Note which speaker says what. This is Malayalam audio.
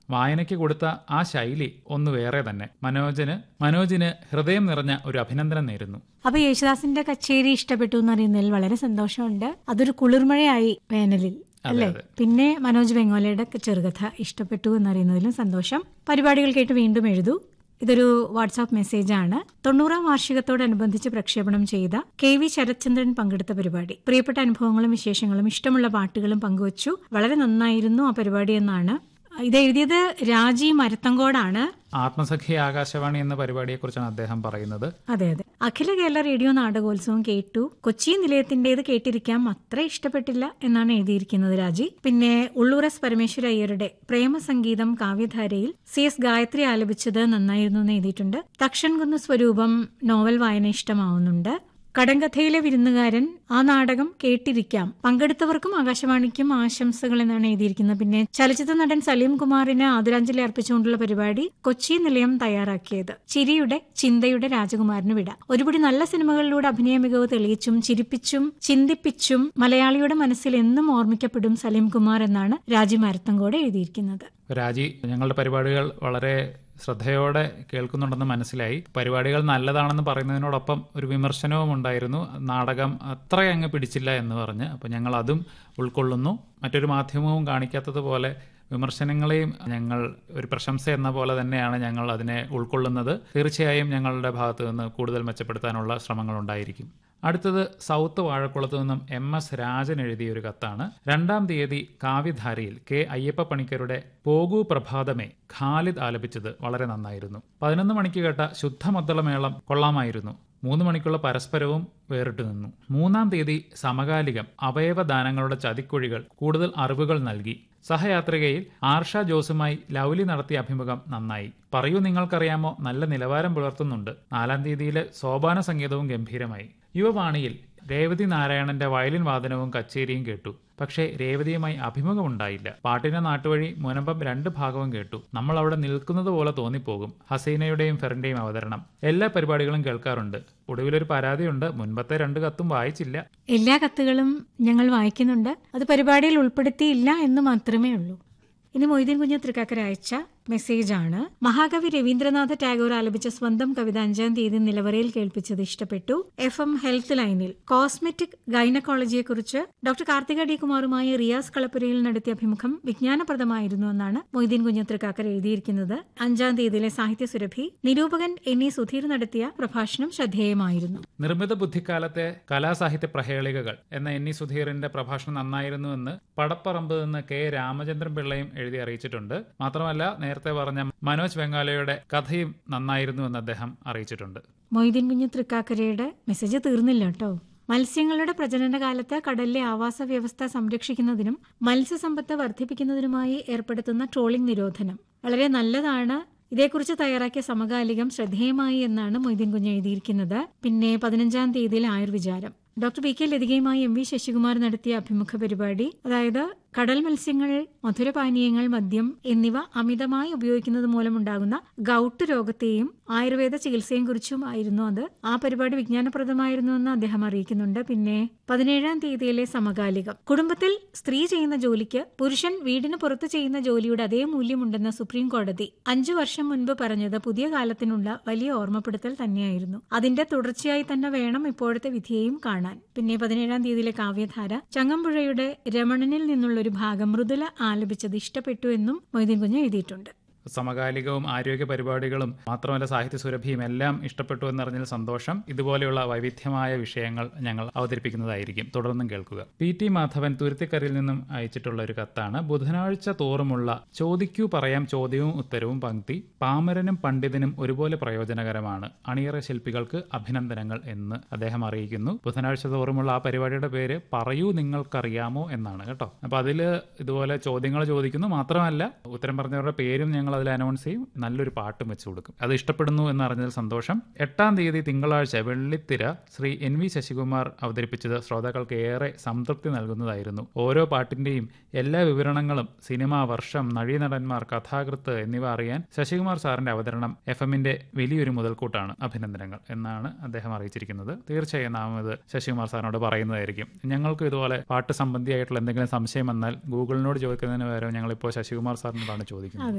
Speaker 1: വായനയ്ക്ക് കൊടുത്ത ആ ശൈലി ഒന്ന് വേറെ തന്നെ മനോജന് മനോജിന് ഹൃദയം നിറഞ്ഞ ഒരു അഭിനന്ദനം നേരുന്നു
Speaker 2: അപ്പൊ യേശുദാസിന്റെ കച്ചേരി ഇഷ്ടപ്പെട്ടു എന്ന് അറിയുന്നതിൽ വളരെ സന്തോഷമുണ്ട് അതൊരു കുളിർമഴയായി വേനലിൽ അല്ലേ പിന്നെ മനോജ് ബംഗോലയുടെ ചെറുകഥ ഇഷ്ടപ്പെട്ടു എന്നറിയുന്നതിലും സന്തോഷം പരിപാടികൾ കേട്ട് വീണ്ടും എഴുതൂ ഇതൊരു വാട്സാപ്പ് മെസ്സേജാണ് തൊണ്ണൂറാം വാർഷികത്തോടനുബന്ധിച്ച് പ്രക്ഷേപണം ചെയ്ത കെ വി ശരത്ചന്ദ്രൻ പങ്കെടുത്ത പരിപാടി പ്രിയപ്പെട്ട അനുഭവങ്ങളും വിശേഷങ്ങളും ഇഷ്ടമുള്ള പാട്ടുകളും പങ്കുവച്ചു വളരെ നന്നായിരുന്നു ആ പരിപാടി എന്നാണ് ഇത് എഴുതിയത് രാജി മരത്തങ്കോടാണ്
Speaker 1: ആത്മസഖി ആകാശവാണി എന്ന പരിപാടിയെക്കുറിച്ചാണ് അദ്ദേഹം പറയുന്നത്
Speaker 2: അതെ അതെ അഖില കേരള റേഡിയോ നാടകോത്സവം കേട്ടു കൊച്ചി നിലയത്തിന്റേത് കേട്ടിരിക്കാം അത്ര ഇഷ്ടപ്പെട്ടില്ല എന്നാണ് എഴുതിയിരിക്കുന്നത് രാജി പിന്നെ ഉള്ളൂർ എസ് പരമേശ്വര അയ്യരുടെ പ്രേമസംഗീതം കാവ്യധാരയിൽ സി എസ് ഗായത്രി ആലപിച്ചത് നന്നായിരുന്നു എന്ന് എഴുതിയിട്ടുണ്ട് തക്ഷൻകുന്ന് സ്വരൂപം നോവൽ വായന ഇഷ്ടമാവുന്നുണ്ട് കടങ്കഥയിലെ വിരുന്നുകാരൻ ആ നാടകം കേട്ടിരിക്കാം പങ്കെടുത്തവർക്കും ആകാശവാണിക്കും ആശംസകൾ എന്നാണ് എഴുതിയിരിക്കുന്നത് പിന്നെ ചലച്ചിത്ര നടൻ സലീം കുമാറിന് ആദരാഞ്ജലി അർപ്പിച്ചുകൊണ്ടുള്ള പരിപാടി കൊച്ചി നിലയം തയ്യാറാക്കിയത് ചിരിയുടെ ചിന്തയുടെ രാജകുമാരന് വിട ഒരുപടി നല്ല സിനിമകളിലൂടെ അഭിനയ മികവ് തെളിയിച്ചും ചിരിപ്പിച്ചും ചിന്തിപ്പിച്ചും മലയാളിയുടെ മനസ്സിൽ എന്നും ഓർമ്മിക്കപ്പെടും സലീം കുമാർ എന്നാണ് രാജി മരത്തങ്കോട് എഴുതിയിരിക്കുന്നത്
Speaker 1: രാജി ഞങ്ങളുടെ പരിപാടികൾ വളരെ ശ്രദ്ധയോടെ കേൾക്കുന്നുണ്ടെന്ന് മനസ്സിലായി പരിപാടികൾ നല്ലതാണെന്ന് പറയുന്നതിനോടൊപ്പം ഒരു വിമർശനവും ഉണ്ടായിരുന്നു നാടകം അത്ര അങ്ങ് പിടിച്ചില്ല എന്ന് പറഞ്ഞ് അപ്പോൾ ഞങ്ങൾ അതും ഉൾക്കൊള്ളുന്നു മറ്റൊരു മാധ്യമവും കാണിക്കാത്തതുപോലെ വിമർശനങ്ങളെയും ഞങ്ങൾ ഒരു പ്രശംസ എന്ന പോലെ തന്നെയാണ് ഞങ്ങൾ അതിനെ ഉൾക്കൊള്ളുന്നത് തീർച്ചയായും ഞങ്ങളുടെ ഭാഗത്തു നിന്ന് കൂടുതൽ മെച്ചപ്പെടുത്താനുള്ള ശ്രമങ്ങൾ ഉണ്ടായിരിക്കും അടുത്തത് സൗത്ത് വാഴക്കുളത്തു നിന്നും എം എസ് രാജൻ എഴുതിയ ഒരു കത്താണ് രണ്ടാം തീയതി കാവ്യധാരയിൽ കെ അയ്യപ്പ പണിക്കരുടെ പോകൂ പ്രഭാതമേ ഖാലിദ് ആലപിച്ചത് വളരെ നന്നായിരുന്നു പതിനൊന്ന് മണിക്ക് കേട്ട ശുദ്ധമദ്ദളമേളം കൊള്ളാമായിരുന്നു മൂന്ന് മണിക്കുള്ള പരസ്പരവും വേറിട്ടു നിന്നു മൂന്നാം തീയതി സമകാലികം അവയവദാനങ്ങളുടെ ചതിക്കുഴികൾ കൂടുതൽ അറിവുകൾ നൽകി സഹയാത്രികയിൽ ആർഷ ജോസുമായി ലൗലി നടത്തിയ അഭിമുഖം നന്നായി പറയൂ നിങ്ങൾക്കറിയാമോ നല്ല നിലവാരം പുലർത്തുന്നുണ്ട് നാലാം തീയതിയിലെ സോപാന സംഗീതവും ഗംഭീരമായി യുവവാണിയിൽ രേവതി നാരായണന്റെ വയലിൻ വാദനവും കച്ചേരിയും കേട്ടു പക്ഷേ രേവതിയുമായി അഭിമുഖമുണ്ടായില്ല പാട്ടിന്റെ നാട്ടുവഴി മുനമ്പം രണ്ട് ഭാഗവും കേട്ടു നമ്മൾ അവിടെ നിൽക്കുന്നത് പോലെ തോന്നിപ്പോകും ഹസീനയുടെയും ഫെറിന്റെയും അവതരണം എല്ലാ പരിപാടികളും കേൾക്കാറുണ്ട് ഒടുവിലൊരു പരാതിയുണ്ട് മുൻപത്തെ രണ്ട് കത്തും വായിച്ചില്ല
Speaker 2: എല്ലാ കത്തുകളും ഞങ്ങൾ വായിക്കുന്നുണ്ട് അത് പരിപാടിയിൽ ഉൾപ്പെടുത്തിയില്ല എന്ന് മാത്രമേ ഉള്ളൂ ഇനി മൊയ്തീൻ കുഞ്ഞ് തൃക്കാക്കര അയച്ച മെസ്സേജാണ് മഹാകവി രവീന്ദ്രനാഥ ടാഗോർ ആലപിച്ച സ്വന്തം കവിത അഞ്ചാം തീയതി നിലവറയിൽ കേൾപ്പിച്ചത് ഇഷ്ടപ്പെട്ടു എഫ് എം ഹെൽത്ത് ലൈനിൽ കോസ്മെറ്റിക് ഗൈനക്കോളജിയെക്കുറിച്ച് ഡോക്ടർ കാർത്തിക ഡി കുമാറുമായി റിയാസ് കളപ്പുരയിൽ നടത്തിയ അഭിമുഖം വിജ്ഞാനപ്രദമായിരുന്നു എന്നാണ് മൊയ്തീൻ കുഞ്ഞ് തൃക്കാക്കര എഴുതിയിരിക്കുന്നത് അഞ്ചാം തീയതിയിലെ സാഹിത്യ സുരഭി നിരൂപകൻ എൻ ഇ സുധീർ നടത്തിയ പ്രഭാഷണം ശ്രദ്ധേയമായിരുന്നു
Speaker 1: നിർമ്മിത ബുദ്ധിക്കാലത്തെ കലാസാഹിത്യ പ്രഹേളികകൾ എന്ന എൻ ഇ സുധീറിന്റെ പ്രഭാഷണം നന്നായിരുന്നുവെന്ന് പടപ്പറമ്പ് നിന്ന് കെ രാമചന്ദ്രൻ പിള്ളയും എഴുതി അറിയിച്ചിട്ടുണ്ട് മാത്രമല്ല നേരത്തെ പറഞ്ഞ മനോജ് ബംഗാലയുടെ കഥയും നന്നായിരുന്നു എന്ന് അദ്ദേഹം അറിയിച്ചിട്ടുണ്ട്
Speaker 2: മൊയ്തീൻ കുഞ്ഞ് തൃക്കാക്കരയുടെ മെസ്സേജ് തീർന്നില്ല കേട്ടോ മത്സ്യങ്ങളുടെ പ്രജനന കാലത്ത് കടലിലെ ആവാസ വ്യവസ്ഥ സംരക്ഷിക്കുന്നതിനും മത്സ്യസമ്പത്ത് വർദ്ധിപ്പിക്കുന്നതിനുമായി ഏർപ്പെടുത്തുന്ന ട്രോളിംഗ് നിരോധനം വളരെ നല്ലതാണ് ഇതേക്കുറിച്ച് തയ്യാറാക്കിയ സമകാലികം ശ്രദ്ധേയമായി എന്നാണ് മൊയ്തീൻ കുഞ്ഞ് എഴുതിയിരിക്കുന്നത് പിന്നെ പതിനഞ്ചാം തീയതിയിൽ ആയുർവിചാരം ഡോക്ടർ പി കെ ലതികയുമായി എം വി ശശികുമാർ നടത്തിയ അഭിമുഖ പരിപാടി അതായത് കടൽ മത്സ്യങ്ങൾ മധുരപാനീയങ്ങൾ മദ്യം എന്നിവ അമിതമായി ഉപയോഗിക്കുന്നത് മൂലമുണ്ടാകുന്ന ഗൌട്ട് രോഗത്തെയും ആയുർവേദ ചികിത്സയും കുറിച്ചും ആയിരുന്നു അത് ആ പരിപാടി വിജ്ഞാനപ്രദമായിരുന്നു എന്ന് അദ്ദേഹം അറിയിക്കുന്നുണ്ട് പിന്നെ പതിനേഴാം തീയതിയിലെ സമകാലികം കുടുംബത്തിൽ സ്ത്രീ ചെയ്യുന്ന ജോലിക്ക് പുരുഷൻ വീടിന് പുറത്ത് ചെയ്യുന്ന ജോലിയുടെ അതേ മൂല്യമുണ്ടെന്ന് സുപ്രീം കോടതി അഞ്ചു വർഷം മുൻപ് പറഞ്ഞത് പുതിയ കാലത്തിനുള്ള വലിയ ഓർമ്മപ്പെടുത്തൽ തന്നെയായിരുന്നു അതിന്റെ തുടർച്ചയായി തന്നെ വേണം ഇപ്പോഴത്തെ വിധിയെയും കാണാൻ പിന്നെ പതിനേഴാം തീയതിയിലെ കാവ്യധാര ചങ്ങമ്പുഴയുടെ രമണനിൽ നിന്നുള്ള ഒരു ഭാഗം മൃദുല ആലപിച്ചത് ഇഷ്ടപ്പെട്ടു എന്നും മൊയ്തീൻ കുഞ്ഞ് എഴുതിയിട്ടുണ്ട്
Speaker 1: സമകാലികവും ആരോഗ്യ പരിപാടികളും മാത്രമല്ല സാഹിത്യ സുരഭിയും എല്ലാം ഇഷ്ടപ്പെട്ടു എന്നറിഞ്ഞതിൽ സന്തോഷം ഇതുപോലെയുള്ള വൈവിധ്യമായ വിഷയങ്ങൾ ഞങ്ങൾ അവതരിപ്പിക്കുന്നതായിരിക്കും തുടർന്നും കേൾക്കുക പി ടി മാധവൻ തുരുത്തിക്കരയിൽ നിന്നും അയച്ചിട്ടുള്ള ഒരു കത്താണ് ബുധനാഴ്ച തോറുമുള്ള ചോദിക്കൂ പറയാം ചോദ്യവും ഉത്തരവും പങ്ക്തി പാമരനും പണ്ഡിതനും ഒരുപോലെ പ്രയോജനകരമാണ് അണിയറ ശില്പികൾക്ക് അഭിനന്ദനങ്ങൾ എന്ന് അദ്ദേഹം അറിയിക്കുന്നു ബുധനാഴ്ച തോറുമുള്ള ആ പരിപാടിയുടെ പേര് പറയൂ നിങ്ങൾക്കറിയാമോ എന്നാണ് കേട്ടോ അപ്പൊ അതിൽ ഇതുപോലെ ചോദ്യങ്ങൾ ചോദിക്കുന്നു മാത്രമല്ല ഉത്തരം പറഞ്ഞവരുടെ പേരും ഞങ്ങൾ അതിൽ അനൗൺസ് ചെയ്യും നല്ലൊരു പാട്ടും വെച്ച് കൊടുക്കും അത് ഇഷ്ടപ്പെടുന്നു എന്ന് അറിഞ്ഞതിൽ സന്തോഷം എട്ടാം തീയതി തിങ്കളാഴ്ച വെള്ളിത്തിര ശ്രീ എൻ വി ശശികുമാർ അവതരിപ്പിച്ചത് ശ്രോതാക്കൾക്ക് ഏറെ സംതൃപ്തി നൽകുന്നതായിരുന്നു ഓരോ പാട്ടിന്റെയും എല്ലാ വിവരണങ്ങളും സിനിമ വർഷം നടീനടന്മാർ കഥാകൃത്ത് എന്നിവ അറിയാൻ ശശികുമാർ സാറിന്റെ അവതരണം എഫ് എമ്മിന്റെ വലിയൊരു മുതൽക്കൂട്ടാണ് അഭിനന്ദനങ്ങൾ എന്നാണ് അദ്ദേഹം അറിയിച്ചിരിക്കുന്നത് തീർച്ചയായും നാം ഇത് ശശികുമാർ സാറിനോട് പറയുന്നതായിരിക്കും ഞങ്ങൾക്ക് ഇതുപോലെ പാട്ട് സംബന്ധിയായിട്ടുള്ള എന്തെങ്കിലും സംശയം വന്നാൽ ഗൂഗിളിനോട് ചോദിക്കുന്നതിന് പകരം ഞങ്ങളിപ്പോൾ ശശികുമാർ സാറിനോടാണ് ചോദിക്കുന്നത്